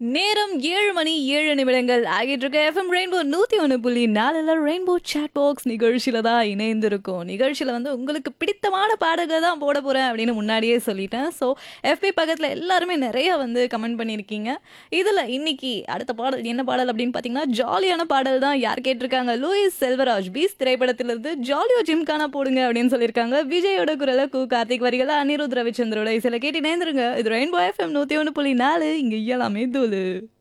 நேரம் ஏழு மணி ஏழு நிமிடங்கள் ஆகிட்டு இருக்க எஃப்எம் ரெயின்போ நூத்தி ஒன்று புள்ளி நாலுல ரெயின்போ சாட் பாக்ஸ் நிகழ்ச்சியில தான் இணைந்திருக்கும் நிகழ்ச்சியில வந்து உங்களுக்கு பிடித்தமான பாடல்கள் தான் போட போறேன் அப்படின்னு முன்னாடியே சொல்லிட்டேன் ஸோ எஃபி பக்கத்துல எல்லாருமே நிறைய வந்து கமெண்ட் பண்ணியிருக்கீங்க இதுல இன்னைக்கு அடுத்த பாடல் என்ன பாடல் அப்படின்னு பார்த்தீங்கன்னா ஜாலியான பாடல் தான் யார் கேட்டிருக்காங்க லூயிஸ் செல்வராஜ் பீஸ் திரைப்படத்திலிருந்து ஜாலியோ ஜிம்கானா போடுங்க அப்படின்னு சொல்லியிருக்காங்க விஜயோட குரல கு கார்த்திக் வரிகளை அனிருத் ரவிச்சந்திரோட இசையில கேட்டு நேர்ந்துருங்க இது ரெயின்போ எஃப்எம் நூத்தி ஒன்று புள்ளி நாலு இங்க எல்லாமே தூளு